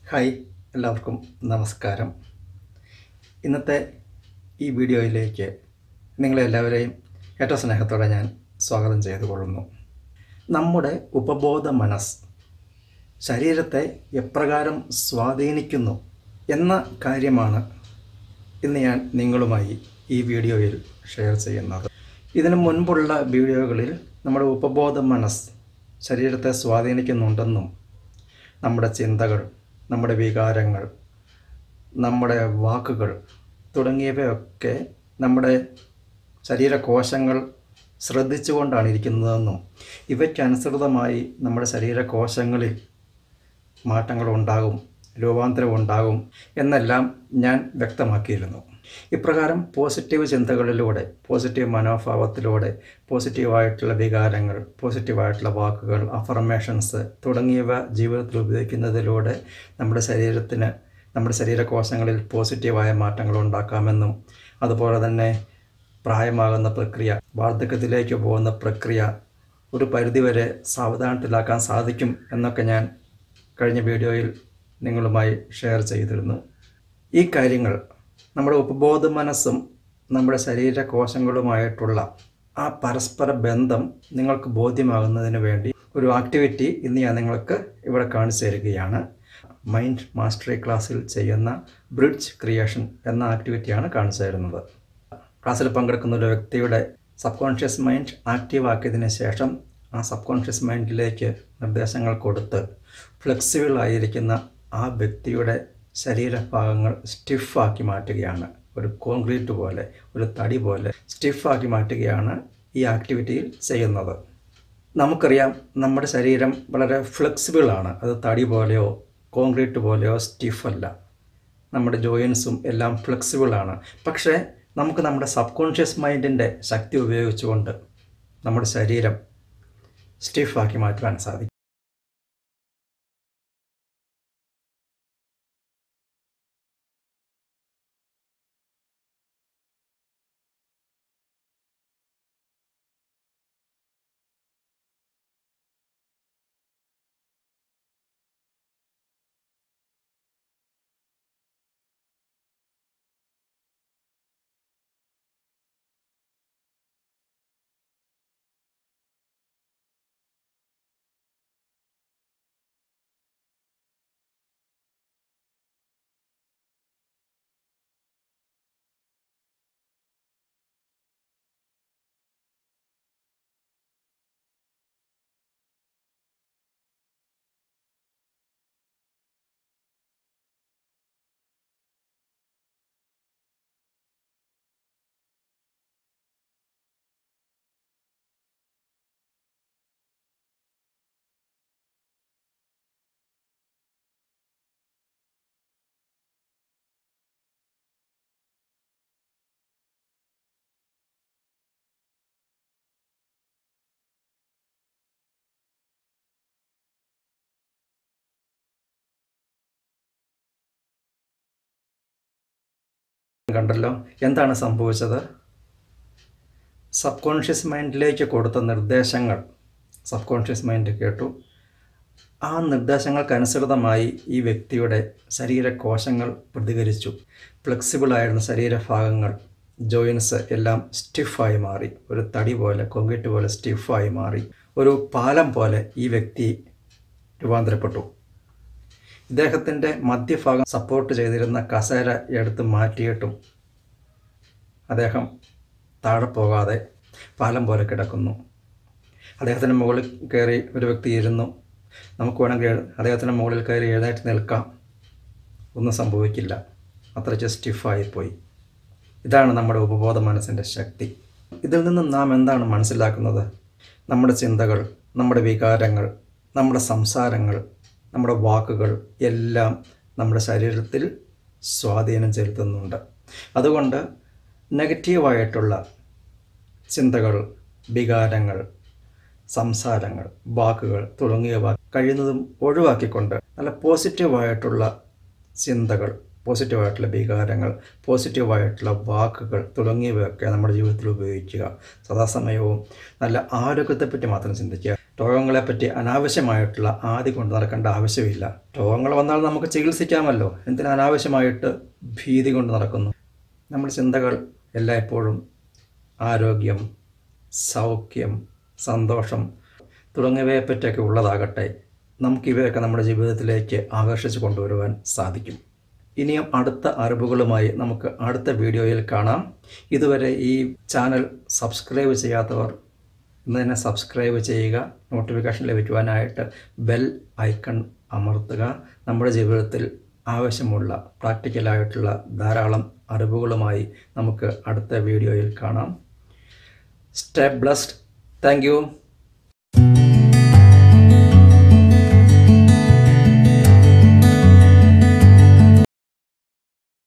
hi എല്ലാവർക്കും നമസ്കാരം ഇന്നത്തെ ഈ വീഡിയോയിലേക്ക് നിങ്ങളെല്ലാവരെയും ഏറ്റവും സ്നേഹത്തോടെ ഞാൻ സ്വാഗതം ചെയ്തു കൊള്ളുന്നു നമ്മുടെ ഉപബോധ മനസ്സ് ശരീരത്തെ എപ്രകാരം സ്വാധീനിക്കുന്നു എന്ന കാര്യമാണ് ഇന്ന് ഞാൻ നിങ്ങളുമായി ഈ വീഡിയോയിൽ ഷെയർ ചെയ്യുന്നത് ഇതിനു മുൻപുള്ള വീഡിയോകളിൽ നമ്മുടെ ഉപബോധ മനസ്സ് ശരീരത്തെ സ്വാധീനിക്കുന്നുണ്ടെന്നും നമ്മുടെ ചിന്തകൾ നമ്മുടെ വികാരങ്ങൾ നമ്മുടെ വാക്കുകൾ തുടങ്ങിയവയൊക്കെ നമ്മുടെ ശരീരകോശങ്ങൾ ശ്രദ്ധിച്ചുകൊണ്ടാണ് ഇരിക്കുന്നതെന്നും ഇവയ്ക്കനുസൃതമായി നമ്മുടെ ശരീരകോശങ്ങളിൽ മാറ്റങ്ങൾ ഉണ്ടാകും രൂപാന്തരം ഉണ്ടാകും എന്നെല്ലാം ഞാൻ വ്യക്തമാക്കിയിരുന്നു ഇപ്രകാരം പോസിറ്റീവ് ചിന്തകളിലൂടെ പോസിറ്റീവ് മനോഭാവത്തിലൂടെ പോസിറ്റീവായിട്ടുള്ള വികാരങ്ങൾ പോസിറ്റീവായിട്ടുള്ള വാക്കുകൾ അഫർമേഷൻസ് തുടങ്ങിയവ ജീവിതത്തിൽ ഉപയോഗിക്കുന്നതിലൂടെ നമ്മുടെ ശരീരത്തിന് നമ്മുടെ ശരീരകോശങ്ങളിൽ പോസിറ്റീവായ മാറ്റങ്ങൾ ഉണ്ടാക്കാമെന്നും അതുപോലെ തന്നെ പ്രായമാകുന്ന പ്രക്രിയ വാർദ്ധക്യത്തിലേക്ക് പോകുന്ന പ്രക്രിയ ഒരു പരിധിവരെ സാവധാനത്തിലാക്കാൻ സാധിക്കും എന്നൊക്കെ ഞാൻ കഴിഞ്ഞ വീഡിയോയിൽ നിങ്ങളുമായി ഷെയർ ചെയ്തിരുന്നു ഈ കാര്യങ്ങൾ നമ്മുടെ ഉപബോധ മനസ്സും നമ്മുടെ ശരീരകോശങ്ങളുമായിട്ടുള്ള ആ പരസ്പര ബന്ധം നിങ്ങൾക്ക് ബോധ്യമാകുന്നതിന് വേണ്ടി ഒരു ആക്ടിവിറ്റി ഇന്ന് ഞാൻ നിങ്ങൾക്ക് ഇവിടെ കാണിച്ചു തരികയാണ് മൈൻഡ് മാസ്റ്ററി ക്ലാസ്സിൽ ചെയ്യുന്ന ബ്രിഡ്ജ് ക്രിയേഷൻ എന്ന ആക്ടിവിറ്റിയാണ് കാണിച്ചു തരുന്നത് ക്ലാസ്സിൽ പങ്കെടുക്കുന്ന ഒരു വ്യക്തിയുടെ സബ് കോൺഷ്യസ് മൈൻഡ് ആക്റ്റീവ് ആക്കിയതിന് ശേഷം ആ സബ് കോൺഷ്യസ് മൈൻഡിലേക്ക് നിർദ്ദേശങ്ങൾ കൊടുത്ത് ഫ്ലെക്സിബിൾ ആയിരിക്കുന്ന ആ വ്യക്തിയുടെ ശരീരഭാഗങ്ങൾ സ്റ്റിഫാക്കി മാറ്റുകയാണ് ഒരു കോൺക്രീറ്റ് പോലെ ഒരു തടി പോലെ സ്റ്റിഫാക്കി മാറ്റുകയാണ് ഈ ആക്ടിവിറ്റിയിൽ ചെയ്യുന്നത് നമുക്കറിയാം നമ്മുടെ ശരീരം വളരെ ഫ്ലെക്സിബിളാണ് അത് തടി പോലെയോ കോൺക്രീറ്റ് പോലെയോ സ്റ്റിഫല്ല നമ്മുടെ ജോയിൻസും എല്ലാം ഫ്ലെക്സിബിളാണ് പക്ഷേ നമുക്ക് നമ്മുടെ സബ് കോൺഷ്യസ് മൈൻഡിൻ്റെ ശക്തി ഉപയോഗിച്ചുകൊണ്ട് നമ്മുടെ ശരീരം സ്റ്റിഫാക്കി മാറ്റുവാൻ സാധിക്കും കണ്ടല്ലോ എന്താണ് സംഭവിച്ചത് സബ് കോൺഷ്യസ് മൈൻഡിലേക്ക് കൊടുത്ത നിർദ്ദേശങ്ങൾ സബ് കോൺഷ്യസ് മൈൻഡ് കേട്ടു ആ നിർദ്ദേശങ്ങൾക്കനുസൃതമായി ഈ വ്യക്തിയുടെ ശരീരകോശങ്ങൾ പ്രതികരിച്ചു ഫ്ലെക്സിബിളായിരുന്ന ശരീരഭാഗങ്ങൾ ജോയിൻസ് എല്ലാം സ്റ്റിഫായി മാറി ഒരു തടി പോലെ കോൺക്രീറ്റ് പോലെ സ്റ്റിഫായി മാറി ഒരു പാലം പോലെ ഈ വ്യക്തി രൂപാന്തരപ്പെട്ടു ഇദ്ദേഹത്തിൻ്റെ മധ്യഭാഗം സപ്പോർട്ട് ചെയ്തിരുന്ന കസേര എടുത്ത് മാറ്റിയിട്ടും അദ്ദേഹം താഴെ പോകാതെ പാലം പോലെ കിടക്കുന്നു അദ്ദേഹത്തിൻ്റെ മുകളിൽ കയറി ഒരു വ്യക്തി ഇരുന്നു നമുക്ക് വേണമെങ്കിൽ അദ്ദേഹത്തിൻ്റെ മുകളിൽ കയറി എഴുന്നേറ്റ് നിൽക്കാം ഒന്നും സംഭവിക്കില്ല അത്രയ്ക്ക് സ്റ്റിഫായിപ്പോയി ഇതാണ് നമ്മുടെ ഉപബോധ മനസ്സിൻ്റെ ശക്തി ഇതിൽ നിന്നും നാം എന്താണ് മനസ്സിലാക്കുന്നത് നമ്മുടെ ചിന്തകൾ നമ്മുടെ വികാരങ്ങൾ നമ്മുടെ സംസാരങ്ങൾ നമ്മുടെ വാക്കുകൾ എല്ലാം നമ്മുടെ ശരീരത്തിൽ സ്വാധീനം ചെലുത്തുന്നുണ്ട് അതുകൊണ്ട് നെഗറ്റീവായിട്ടുള്ള ചിന്തകൾ വികാരങ്ങൾ സംസാരങ്ങൾ വാക്കുകൾ തുടങ്ങിയവ കഴിയുന്നതും ഒഴിവാക്കിക്കൊണ്ട് നല്ല പോസിറ്റീവായിട്ടുള്ള ചിന്തകൾ പോസിറ്റീവായിട്ടുള്ള വികാരങ്ങൾ പോസിറ്റീവായിട്ടുള്ള വാക്കുകൾ തുടങ്ങിയവയൊക്കെ നമ്മുടെ ജീവിതത്തിൽ ഉപയോഗിക്കുക സദാസമയവും നല്ല ആരോഗ്യത്തെപ്പറ്റി മാത്രം ചിന്തിക്കുക രോഗങ്ങളെപ്പറ്റി അനാവശ്യമായിട്ടുള്ള ആദ്യ കൊണ്ട് നടക്കേണ്ട ആവശ്യമില്ല രോഗങ്ങൾ വന്നാൽ നമുക്ക് ചികിത്സിക്കാമല്ലോ എന്തിന് അനാവശ്യമായിട്ട് ഭീതി കൊണ്ട് നടക്കുന്നു നമ്മുടെ ചിന്തകൾ എല്ലായ്പ്പോഴും ആരോഗ്യം സൗഖ്യം സന്തോഷം തുടങ്ങിയവയെപ്പറ്റിയൊക്കെ ഉള്ളതാകട്ടെ നമുക്കിവയൊക്കെ നമ്മുടെ ജീവിതത്തിലേക്ക് ആകർഷിച്ച് കൊണ്ടുവരുവാൻ സാധിക്കും ഇനിയും അടുത്ത അറിവുകളുമായി നമുക്ക് അടുത്ത വീഡിയോയിൽ കാണാം ഇതുവരെ ഈ ചാനൽ സബ്സ്ക്രൈബ് ചെയ്യാത്തവർ ഇന്ന് തന്നെ സബ്സ്ക്രൈബ് ചെയ്യുക നോട്ടിഫിക്കേഷൻ ലഭിക്കുവാനായിട്ട് ബെൽ ഐക്കൺ അമർത്തുക നമ്മുടെ ജീവിതത്തിൽ ആവശ്യമുള്ള പ്രാക്ടിക്കലായിട്ടുള്ള ധാരാളം അറിവുകളുമായി നമുക്ക് അടുത്ത വീഡിയോയിൽ കാണാം സ്റ്റേ ബ്ലസ്ഡ് താങ്ക്